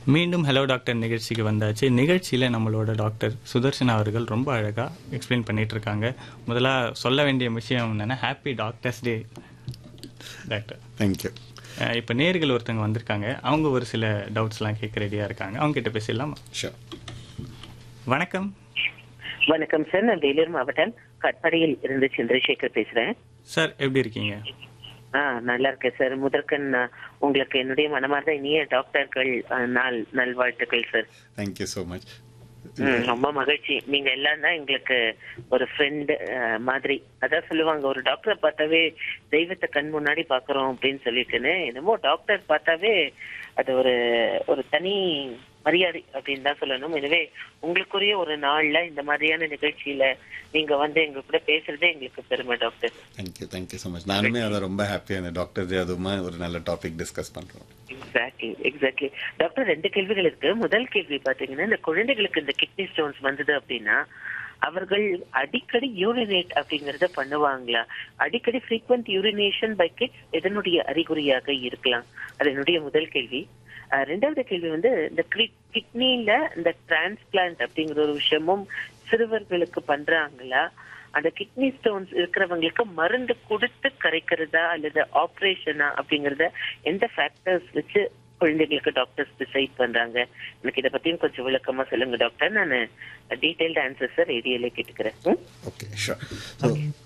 மீண்டும் hello doctor நிகழ்ச்சிக்கு வந்தாச்சு நிகழ்ச்சியில் நம்மளோட டாக்டர் சுதர்ஷன் அவர்கள் ரொம்ப அழகாக எக்ஸ்பிளைன் பண்ணிட்டு இருக்காங்க முதல்ல சொல்ல வேண்டிய விஷயம் என்னென்னா happy doctors day doctor thank you இப்போ நேர்கள் ஒருத்தவங்க வந்திருக்காங்க அவங்க ஒரு சில டவுட்ஸ்லாம் கேட்க ரெடியாக இருக்காங்க அவங்க கிட்ட பேசிடலாம் ஷோர் வணக்கம் வணக்கம் சார் நான் வேலூர் மாவட்டம் கட்பாடியில் இருந்து சந்திரசேகர் பேசுறேன் சார் எப்படி இருக்கீங்க ஆ நல்லா இருக்கேன் சார் முதற்கண் நான் உங்களுக்கு என்னுடைய மனமார்ந்த இனிய டாக்டர்கள் அஹ், நாள் நல்வாழ்த்துக்கள் சார் தேங்க்யூ ஸோ மச் ம், ரொம்ப மகிழ்ச்சி நீங்க எல்லாம் தான் எங்களுக்கு ஒரு ஃப்ரெண்டு மாதிரி அதான் சொல்லுவாங்க ஒரு டாக்டரை பார்த்தாவே தெய்வத்தை கண் முன்னாடி பாக்குறோம் அப்படின்னு சொல்லிட்டுன்னு என்னமோ டாக்டர் பார்த்தாவே அது ஒரு ஒரு தனி மரியாதை அப்படின்னு தான் சொல்லணும் எனவே உங்களுக்குரிய ஒரு நாள்ல இந்த மாதிரியான நிகழ்ச்சியில நீங்க வந்து எங்க கூட பேசுறதே எங்களுக்கு பெருமை doctor thank you thank you so much நானுமே அதை ரொம்ப ஹாப்பியாக இந்த டாக்டர் டே அதுவுமா ஒரு நல்ல டாபிக் டிஸ்கஸ் பண்ணுறோம் எக்ஸாக்ட்லி எக்ஸாக்ட்லி டாக்டர் ரெண்டு கேள்விகள் இருக்கு முதல் கேள்வி பாத்தீங்கன்னா இந்த குழந்தைகளுக்கு இந்த கிட்னி ஸ்டோன்ஸ் வந்தது அப்படின்னா அவர்கள் அடிக்கடி யூரினேட் அப்படிங்கறத பண்ணுவாங்களா அடிக்கடி frequent யூரினேஷன் பை கிட்ஸ் எதனுடைய அறிகுறியாக இருக்கலாம் அது என்னுடைய முதல் கேள்வி அஹ் ரெண்டாவது கேள்வி வந்து இந்த கிட்னில இந்த டிரான்ஸ்பிளான்ட் அப்படிங்கிற ஒரு விஷயமும் சிறுவர்களுக்கு பண்றாங்களா அந்த கிட்னி ஸ்டோன்ஸ் இருக்கிறவங்களுக்கு மருந்து கொடுத்து கரைக்கிறதா அல்லது ஆபரேஷனா அப்படிங்கறத எந்த ஃபேக்டர்ஸ் வச்சு குழந்தைகளுக்கு டாக்டர்ஸ் டிசைட் பண்றாங்க எனக்கு இதை பத்தியும் கொஞ்சம் விளக்கமா சொல்லுங்க டாக்டர் நான் டீடைல்டு ஆன்சர்ஸ் ரேடியோல கேட்டுக்கிறேன் ம்? ஓகே ஷோர் ஸோ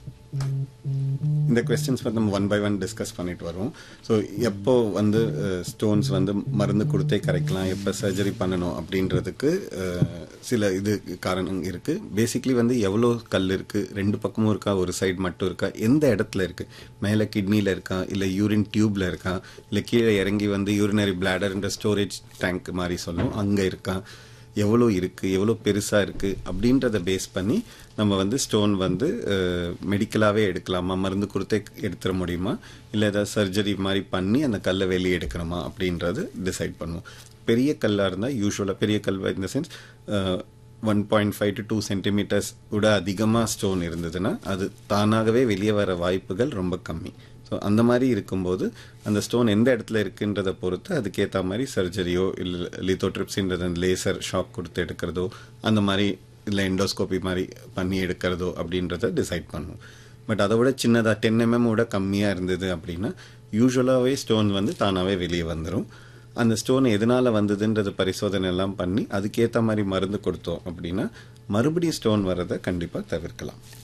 இந்த கொஸ்டின்ஸ் வந்து நம்ம ஒன் பை ஒன் டிஸ்கஸ் பண்ணிட்டு வருவோம் ஸோ எப்போ வந்து ஸ்டோன்ஸ் வந்து மருந்து கொடுத்தே கரைக்கலாம் எப்போ சர்ஜரி பண்ணணும் அப்படின்றதுக்கு அஹ், சில இது காரணம் இருக்குது பேசிக்லி வந்து எவ்வளோ கல் இருக்குது ரெண்டு பக்கமும் இருக்கா ஒரு சைடு மட்டும் இருக்கா எந்த இடத்துல இருக்குது மேலே கிட்னியில் இருக்கா இல்லை யூரின் டியூப்ல இருக்கா இல்லை கீழே இறங்கி வந்து யூரினரி பிளாடர்ன்ற ஸ்டோரேஜ் டேங்க் மாதிரி சொல்லுவோம் அங்கே இருக்கா எவ்வளோ இருக்குது எவ்வளோ பெருசாக இருக்குது அப்படின்றத பேஸ் பண்ணி நம்ம வந்து ஸ்டோன் வந்து மெடிக்கலாகவே எடுக்கலாமா மருந்து கொடுத்தே எடுத்துட முடியுமா இல்லை ஏதாவது சர்ஜரி மாதிரி பண்ணி அந்த கல்லை வெளியே எடுக்கணுமா அப்படின்றது டிசைட் பண்ணுவோம் பெரிய கல்லாக இருந்தால் யூஸ்வலாக பெரிய கல் இந்த sense one point five to two centimetres விட அதிகமாக ஸ்டோன் இருந்ததுன்னா அது தானாகவே வெளியே வர வாய்ப்புகள் ரொம்ப கம்மி ஸோ அந்த மாதிரி இருக்கும்போது அந்த ஸ்டோன் எந்த இடத்துல இருக்குன்றதை பொறுத்து அதுக்கேற்ற மாதிரி சர்ஜரியோ இல்லை லித்தோட்ரிப்ஸின்றது அந்த லேசர் ஷாக் கொடுத்து எடுக்கிறதோ அந்த மாதிரி இல்லை எண்டோஸ்கோபி மாதிரி பண்ணி எடுக்கிறதோ அப்படின்றத டிசைட் பண்ணுவோம் பட் அதை விட சின்னதாக டென் எம்எம் விட கம்மியாக இருந்தது அப்படின்னா யூஸ்வலாகவே ஸ்டோன் வந்து தானாகவே வெளியே வந்துடும் அந்த ஸ்டோன் எதனால் வந்ததுன்றது பரிசோதனை எல்லாம் பண்ணி அதுக்கேற்ற மாதிரி மருந்து கொடுத்தோம் அப்படின்னா மறுபடியும் ஸ்டோன் வர்றதை கண்டிப்பாக தவிர்க்கலாம்